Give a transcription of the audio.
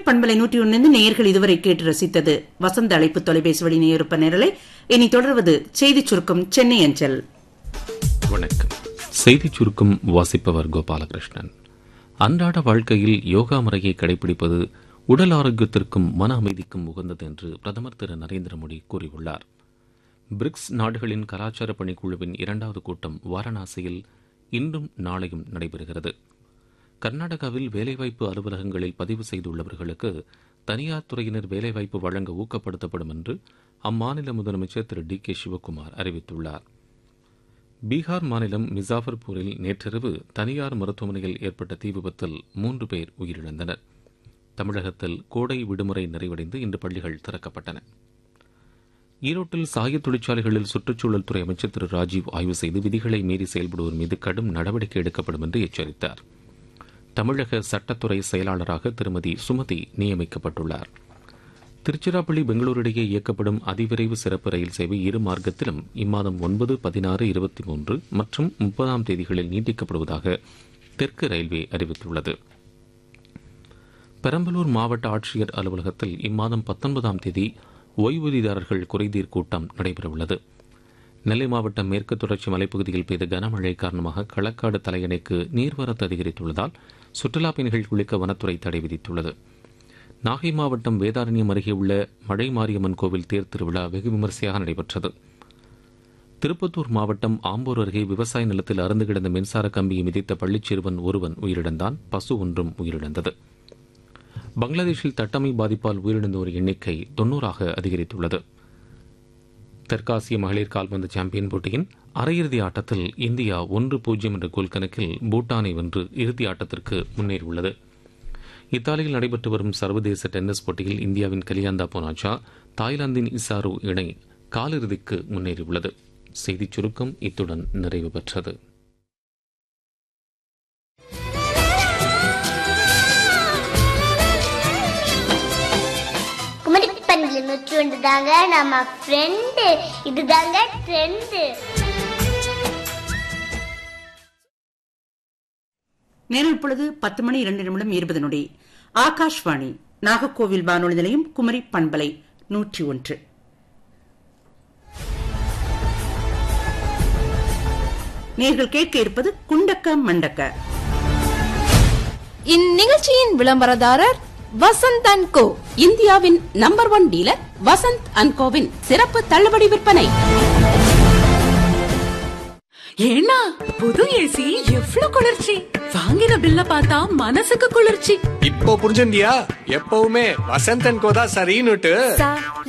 பண்பலை நூற்றி ஒன்று நேயர்கள் இதுவரை கேட்டு ரசித்தது வசந்த அழைப்பு தொலைபேசி வழி நேருப்ப நேரலை இனி தொடர்வது செய்திச் சுருக்கம் சென்னை அஞ்சல் வணக்கம் செய்திச் சுருக்கம் வாசிப்பவர் கோபாலகிருஷ்ணன் அன்றாட வாழ்க்கையில் யோகா முறையை கடைபிடிப்பது உடல் ஆரோக்கியத்திற்கும் மன அமைதிக்கும் உகந்தது என்று பிரதமர் திரு நரேந்திர மோடி கூறியுள்ளார் பிரிக்ஸ் நாடுகளின் கலாச்சார பணிக்குழுவின் இரண்டாவது கூட்டம் வாரணாசியில் இன்றும் நாளையும் நடைபெறுகிறது கர்நாடகாவில் வேலைவாய்ப்பு அலுவலகங்களில் பதிவு செய்துள்ளவர்களுக்கு தனியார் துறையினர் வேலைவாய்ப்பு வழங்க ஊக்கப்படுத்தப்படும் என்று அம்மாநில முதலமைச்சர் திரு டி கே சிவக்குமார் அறிவித்துள்ளார் பீகார் மாநிலம் மிசாஃபர்பூரில் நேற்றிரவு தனியார் மருத்துவமனையில் ஏற்பட்ட தீ விபத்தில் மூன்று பேர் உயிரிழந்தனர் தமிழகத்தில் கோடை விடுமுறை நிறைவடைந்து இன்று பள்ளிகள் திறக்கப்பட்டன ஈரோட்டில் சாய தொழிற்சாலைகளில் சுற்றுச்சூழல் துறை அமைச்சர் திரு ராஜீவ் ஆய்வு செய்து விதிகளை மீறி செயல்படுவோர் மீது கடும் நடவடிக்கை எடுக்கப்படும் என்று எச்சரித்தார் தமிழக சட்டத்துறை செயலாளராக திருமதி சுமதி நியமிக்கப்பட்டுள்ளார் திருச்சிராப்பள்ளி பெங்களூரு இடையே இயக்கப்படும் அதிவிரைவு சிறப்பு ரயில் சேவை இரு மார்க்கத்திலும் இம்மாதம் ஒன்பது பதினாறு இருபத்தி மூன்று மற்றும் முப்பதாம் தேதிகளில் நீட்டிக்கப்படுவதாக தெற்கு ரயில்வே அறிவித்துள்ளது பெரம்பலூர் மாவட்ட ஆட்சியர் அலுவலகத்தில் இம்மாதம் பத்தொன்பதாம் தேதி ஓய்வூதியதாரர்கள் குறைதீர் கூட்டம் நடைபெறவுள்ளது நெல்லை மாவட்டம் மேற்கு தொடர்ச்சி மலைப்பகுதியில் பெய்த கனமழை காரணமாக களக்காடு தலையணைக்கு நீர்வரத்து அதிகரித்துள்ளதால் சுற்றுலாப் பயணிகள் குளிக்க வனத்துறை தடை விதித்துள்ளது நாகை மாவட்டம் வேதாரண்யம் அருகே உள்ள மழை மாரியம்மன் கோவில் தேர் திருவிழா வெகு விமரிசையாக நடைபெற்றது திருப்பத்தூர் மாவட்டம் ஆம்பூர் அருகே விவசாய நிலத்தில் அறுந்து கிடந்த மின்சார கம்பியை மிதித்த பள்ளிச் சிறுவன் ஒருவன் உயிரிழந்தான் பசு ஒன்றும் உயிரிழந்தது பங்களாதேஷில் தட்டமை பாதிப்பால் உயிரிழந்தோர் எண்ணிக்கை தொன்னூறாக அதிகரித்துள்ளது தெற்காசிய மகளிர் கால்பந்து சாம்பியன் போட்டியின் அரையிறுதி ஆட்டத்தில் இந்தியா ஒன்று பூஜ்ஜியம் என்ற கோல் கணக்கில் பூட்டானை வென்று இறுதி ஆட்டத்திற்கு முன்னேறியுள்ளது இத்தாலியில் நடைபெற்று வரும் சர்வதேச டென்னிஸ் போட்டியில் இந்தியாவின் கலியாந்தா போனாச்சா தாய்லாந்தின் இசாரு இணை காலிறுதிக்கு முன்னேறியுள்ளது செய்திச் சுருக்கம் இத்துடன் நிறைவு பெற்றது குமரி பண்டில் நூற்றி ஒன்று தாங்க நம்ம ஃப்ரெண்டு இதுதாங்க ட்ரெண்டு நேரம் இப்பொழுது பத்து மணி இரண்டு நிமிடம் இருபது நொடி ஆகாஷ்வாணி நாகர்கோவில் வானொலி நிலையம் குமரி பண்பலை நூற்றி ஒன்று நேர்கள் கேட்க இருப்பது குண்டக்க மண்டக்க இந்நிகழ்ச்சியின் விளம்பரதாரர் வசந்த் அண்ட் கோ இந்தியாவின் number one dealer Vasanth and கோவின் சிறப்பு தள்ளுபடி விற்பனை ஏன்னா புது ஏசி எவ்ளோ குளிர்ச்சி வாங்கின பில்ல பார்த்தா மனசுக்கு குளிர்ச்சி இப்போ புரிஞ்சுண்டியா எப்பவுமே வசந்தன் கோதா சரின்னுட்டு